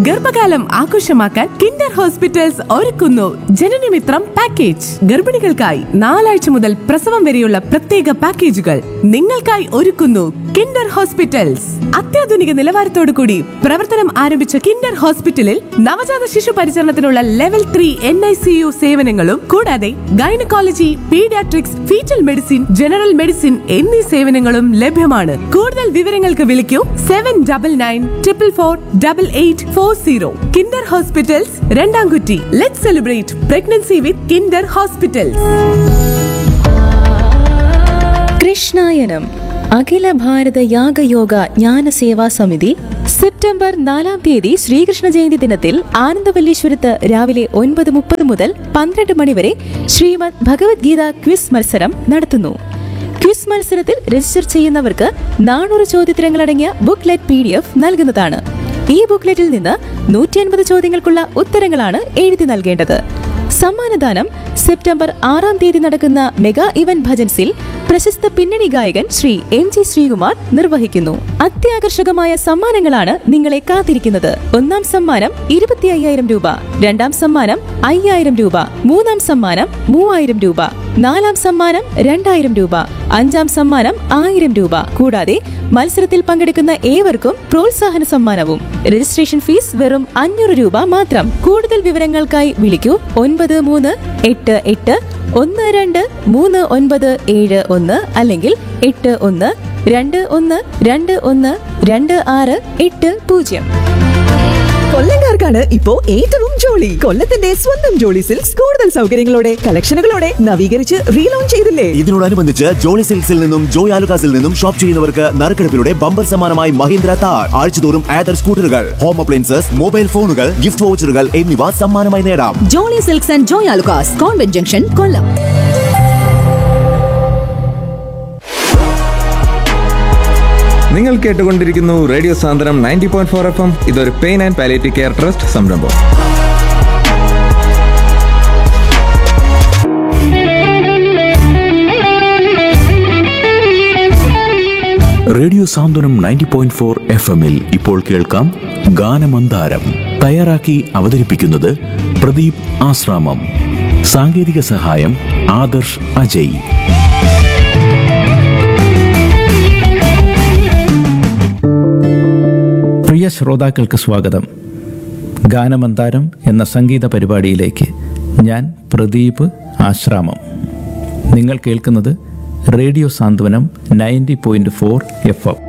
ഗർഭകാലം ആഘോഷമാക്കാൻ Kinder hospitals ഒരുക്കുന്നു ജനനമിത്രം പാക്കേജ് ഗർഭിണികൾക്കായി നാലാഴ്ച മുതൽ പ്രസവം വരെയുള്ള പ്രത്യേക പാക്കേജുകൾ നിങ്ങൾക്കായി ഒരുക്കുന്നു കിൻഡർ ഹോസ്പിറ്റൽസ് അത്യാധുനിക നിലവാരത്തോടു കൂടി പ്രവർത്തനം ആരംഭിച്ച കിൻഡർ ഹോസ്പിറ്റലിൽ നവജാത ശിശു പരിചരണത്തിനുള്ള level three N I C U സേവനങ്ങളും കൂടാതെ gynaecology paediatrics foetal medicine general medicine എന്നീ സേവനങ്ങളും ലഭ്യമാണ് കൂടുതൽ വിവരങ്ങൾക്ക് വിളിക്കൂ seven double nine triple four double eight four zero Kinder hospitals Randamkutty let celebrate pregnancy with Kinder hospitals Krishnayanam Akhila Bharata Yagayoga Jnana Seva സമിതി സെപ്റ്റംബർ നാലാം തീയതി ശ്രീകൃഷ്ണ ജയന്തി ദിനത്തിൽ ആനന്ദവല്ലീശ്വരത്ത് രാവിലെ ഒൻപത് മുപ്പത് മുതൽ പന്ത്രണ്ട് മണിവരെ ശ്രീമദ് ഭഗവത്ഗീത ക്വിസ് മത്സരം നടത്തുന്നു ക്വിസ് മത്സരത്തിൽ രജിസ്റ്റർ ചെയ്യുന്നവർക്ക് നാനൂറ് ചോദ്യത്തരങ്ങളടങ്ങിയ ബുക്ക്ലെറ്റ് പി ഡി എഫ് നൽകുന്നതാണ് ഈ ബുക്ക്ലെറ്റിൽ നിന്ന് നൂറ്റി അൻപത് ചോദ്യങ്ങൾക്കുള്ള ഉത്തരങ്ങളാണ് എഴുതി നൽകേണ്ടത് സമ്മാനദാനം സെപ്റ്റംബർ ആറാം തീയതി നടക്കുന്ന മെഗാ ഇവന്റ് ഭജൻസിൽ പ്രശസ്ത പിന്നണി ഗായകൻ ശ്രീ എം ജി ശ്രീകുമാർ നിർവഹിക്കുന്നു അത്യാകർഷകമായ സമ്മാനങ്ങളാണ് നിങ്ങളെ കാത്തിരിക്കുന്നത് ഒന്നാം സമ്മാനം ഇരുപത്തി അയ്യായിരം രൂപ രണ്ടാം സമ്മാനം അയ്യായിരം രൂപ മൂന്നാം സമ്മാനം മൂവായിരം രൂപ നാലാം സമ്മാനം രണ്ടായിരം രൂപ അഞ്ചാം സമ്മാനം ആയിരം രൂപ കൂടാതെ മത്സരത്തിൽ പങ്കെടുക്കുന്ന ഏവർക്കും പ്രോത്സാഹന സമ്മാനവും രജിസ്ട്രേഷൻ ഫീസ് വെറും അഞ്ഞൂറ് രൂപ മാത്രം കൂടുതൽ വിവരങ്ങൾക്കായി വിളിക്കൂ ഒൻപത് മൂന്ന് എട്ട് എട്ട് ഒന്ന് രണ്ട് മൂന്ന് ഒൻപത് ഏഴ് ഒന്ന് അല്ലെങ്കിൽ എട്ട് ഒന്ന് രണ്ട് ഒന്ന് രണ്ട് ഒന്ന് രണ്ട് ആറ് എട്ട് പൂജ്യം കൊല്ലംകാർക്കാണ് ഇപ്പോ ഏറ്റവും ജോളി കൊല്ലത്തിന്റെ സ്വന്തം ജോളി സിൽക്സ് കൂടുതൽ സൗകര്യങ്ങളോടെ കളക്ഷനുകളോടെ നവീകരിച്ച് റീലോഞ്ച് ചെയ്തില്ലേ ഇതിനോടനുബന്ധിച്ച് ജോളി സിൽക്സിൽ നിന്നും ജോയ് ആലുക്കാസിൽ നിന്നും ഷോപ്പ് ചെയ്യുന്നവർക്ക് നറുക്കെടുപ്പിലൂടെ ബമ്പർ സമ്മാനമായി മഹീന്ദ്ര താർ ആഴ്ചതോറും ആദർ സ്കൂട്ടറുകൾ ഹോം അപ്ലയൻസസ് മൊബൈൽ ഫോണുകൾ ഗിഫ്റ്റ് വൗച്ചറുകൾ എന്നിവ സമ്മാനമായി നേടാം Jolly Silks and Joy Alukkas convent junction Kollam നിങ്ങൾ കേട്ടുകൊണ്ടിരിക്കുന്നു radio Santhwanam ninety point four F M ഇതൊരു pain and palliative care trust സംരംഭം radio Santhwanam ninety point four F എമ്മിൽ ഇപ്പോൾ കേൾക്കാം ഗാനമന്ദാരം തയ്യാറാക്കി അവതരിപ്പിക്കുന്നത് പ്രദീപ് ആശ്രാമം സാങ്കേതിക സഹായം ആദർശ് അജയ് പ്രിയ ശ്രോതാക്കൾക്ക് സ്വാഗതം ഗാനമന്താരം എന്ന സംഗീത പരിപാടിയിലേക്ക് ഞാൻ പ്രദീപ് ആശ്രാമം നിങ്ങൾ കേൾക്കുന്നത് radio Santhwanam ninety point four F M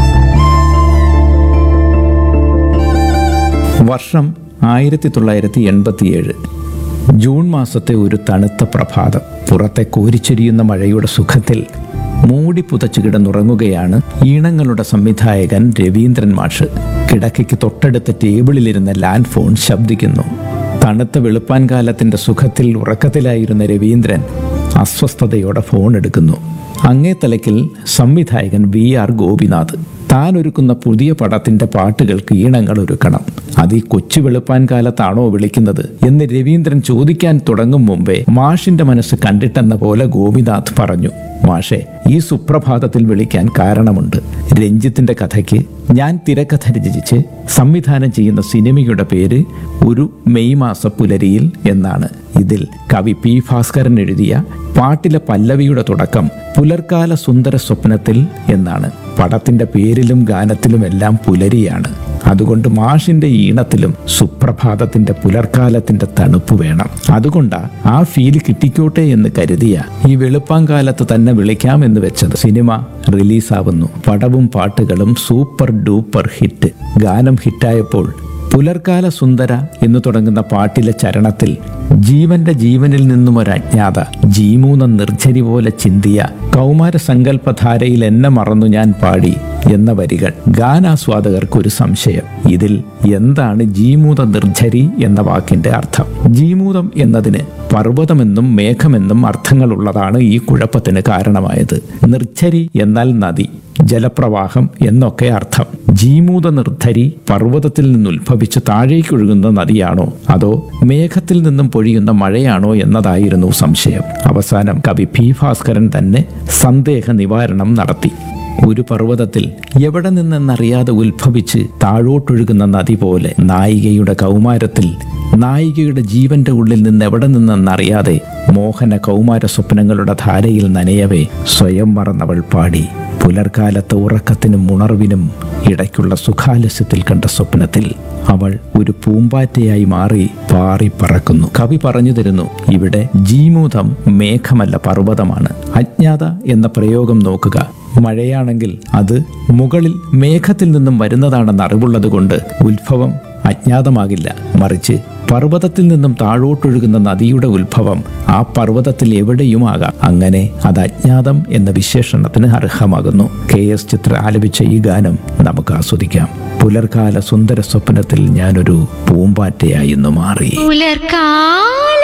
വർഷം ആയിരത്തി തൊള്ളായിരത്തി എൺപത്തിയേഴ് ജൂൺ മാസത്തെ ഒരു തണുത്ത പ്രഭാതം പുറത്തെ കോരിച്ചൊരിയുന്ന മഴയുടെ സുഖത്തിൽ മൂടി പുതച്ചു കിടന്നുറങ്ങുകയാണ് ഈണങ്ങളുടെ സംവിധായകൻ രവീന്ദ്രൻ മാഷ് കിടക്കയ്ക്ക് തൊട്ടടുത്ത ടേബിളിലിരുന്ന ലാൻഡ് ഫോൺ ശബ്ദിക്കുന്നു തണുത്ത വെളുപ്പാൻ കാലത്തിന്റെ സുഖത്തിൽ ഉറക്കത്തിലായിരുന്ന രവീന്ദ്രൻ അസ്വസ്ഥതയോടെ ഫോൺ എടുക്കുന്നു അങ്ങേ തലയ്ക്കിൽ സംവിധായകൻ വി ആർ ഗോപിനാഥ് താൻ ഒരുക്കുന്ന പുതിയ പടത്തിന്റെ പാട്ടുകൾക്ക് ഈണങ്ങൾ ഒരുക്കണം അത് ഈ കൊച്ചു വെളുപ്പാൻ കാലത്താണോ വിളിക്കുന്നത് എന്ന് രവീന്ദ്രൻ ചോദിക്കാൻ തുടങ്ങും മുമ്പേ മാഷിന്റെ മനസ്സ് കണ്ടിട്ടെന്ന പോലെ ഗോപിനാഥ് പറഞ്ഞു മാഷെ ഈ സുപ്രഭാതത്തിൽ വിളിക്കാൻ കാരണമുണ്ട് രഞ്ജിത്തിന്റെ കഥയ്ക്ക് ഞാൻ തിരക്കഥ രചിച്ച് സംവിധാനം ചെയ്യുന്ന സിനിമയുടെ പേര് ഒരു മെയ് മാസ പുലരിയിൽ എന്നാണ് ഇതിൽ കവി പി ഭാസ്കരൻ എഴുതിയ പാട്ടിലെ പല്ലവിയുടെ തുടക്കം പുലർക്കാല സുന്ദര സ്വപ്നത്തിൽ എന്നാണ് പടത്തിന്റെ പേരിലും ഗാനത്തിലും എല്ലാം പുലരിയാണ് അതുകൊണ്ട് മാഷിന്റെ ഈണത്തിലും സുപ്രഭാതത്തിന്റെ പുലർക്കാലത്തിന്റെ തണുപ്പ് വേണം അതുകൊണ്ടാ ആ ഫീൽ കിട്ടിക്കോട്ടെ എന്ന് കരുതിയ ഈ വെളുപ്പാങ്കാലത്ത് തന്നെ വിളിക്കാമെന്ന് വെച്ചത് സിനിമ റിലീസാവുന്നു പടവും പാട്ടുകളും സൂപ്പർ ഡൂപ്പർ ഹിറ്റ് ഗാനം ഹിറ്റായപ്പോൾ പുലർക്കാല സുന്ദര എന്ന് തുടങ്ങുന്ന പാട്ടിലെ ചരണത്തിൽ ജീവന്റെ ജീവനിൽ നിന്നും ഒരു അജ്ഞാത ജീമൂന്ന നിർജ്ജരി പോലെ ചിന്തിയ കൗമാര സങ്കല്പധാരയിൽ എന്നെ മറന്നു ഞാൻ പാടി എന്ന വരികൾ ഗാനാസ്വാദകർക്ക് ഒരു സംശയം ഇതിൽ എന്താണ് ജീമൂത നിർജ്ജരി എന്ന വാക്കിന്റെ അർത്ഥം ജീമൂതം എന്നതിന് പർവ്വതമെന്നും മേഘമെന്നും അർത്ഥങ്ങളുള്ളതാണ് ഈ കുഴപ്പത്തിന് കാരണമായത് നിർജ്ജരി എന്നാൽ നദി ജലപ്രവാഹം എന്നൊക്കെ അർത്ഥം ജീമൂത നിർദ്ധരി പർവ്വതത്തിൽ നിന്ന് ഉത്ഭവിച്ച് താഴേക്കൊഴുകുന്ന നദിയാണോ അതോ മേഘത്തിൽ നിന്നും പൊഴിയുന്ന മഴയാണോ എന്നതായിരുന്നു സംശയം അവസാനം കവി പി ഭാസ്കരൻ തന്നെ സന്ദേഹ നിവാരണം നടത്തി ഒരു പർവ്വതത്തിൽ എവിടെ നിന്നെന്നറിയാതെ ഉത്ഭവിച്ച് താഴോട്ടൊഴുകുന്ന നദി പോലെ നായികയുടെ കൗമാരത്തിൽ നായികയുടെ ജീവന്റെ ഉള്ളിൽ നിന്ന് എവിടെ നിന്നെന്നറിയാതെ മോഹന കൗമാര സ്വപ്നങ്ങളുടെ ധാരയിൽ നനയവേ സ്വയം മറന്നവൾ പാടി പുലർക്കാലത്തെ ഉറക്കത്തിനും ഉണർവിനും ഇടയ്ക്കുള്ള സുഖാലസ്യത്തിൽ കണ്ട സ്വപ്നത്തിൽ അവൾ ഒരു പൂമ്പാറ്റയായി മാറി പാറി പറക്കുന്നു കവി പറഞ്ഞു തരുന്നു ഇവിടെ ജീമൂതം മേഘമല്ല പർവ്വതമാണ് അജ്ഞാത എന്ന പ്രയോഗം നോക്കുക മഴയാണെങ്കിൽ അത് മുകളിൽ മേഘത്തിൽ നിന്നും വരുന്നതാണെന്ന് അറിവുള്ളത് കൊണ്ട് ഉത്ഭവം അജ്ഞാതമാകില്ല മറിച്ച് പർവ്വതത്തിൽ നിന്നും താഴോട്ടൊഴുകുന്ന നദിയുടെ ഉത്ഭവം ആ പർവ്വതത്തിൽ എവിടെയുമാകാം അങ്ങനെ അത് അജ്ഞാതം എന്ന വിശേഷണത്തിന് അർഹമാകുന്നു കെ എസ് ചിത്ര ആലപിച്ച ഈ ഗാനം നമുക്ക് ആസ്വദിക്കാം പുലർക്കാല സുന്ദര സ്വപ്നത്തിൽ ഞാനൊരു പൂമ്പാറ്റയായി ഇന്ന് മാറി പുലർക്കാല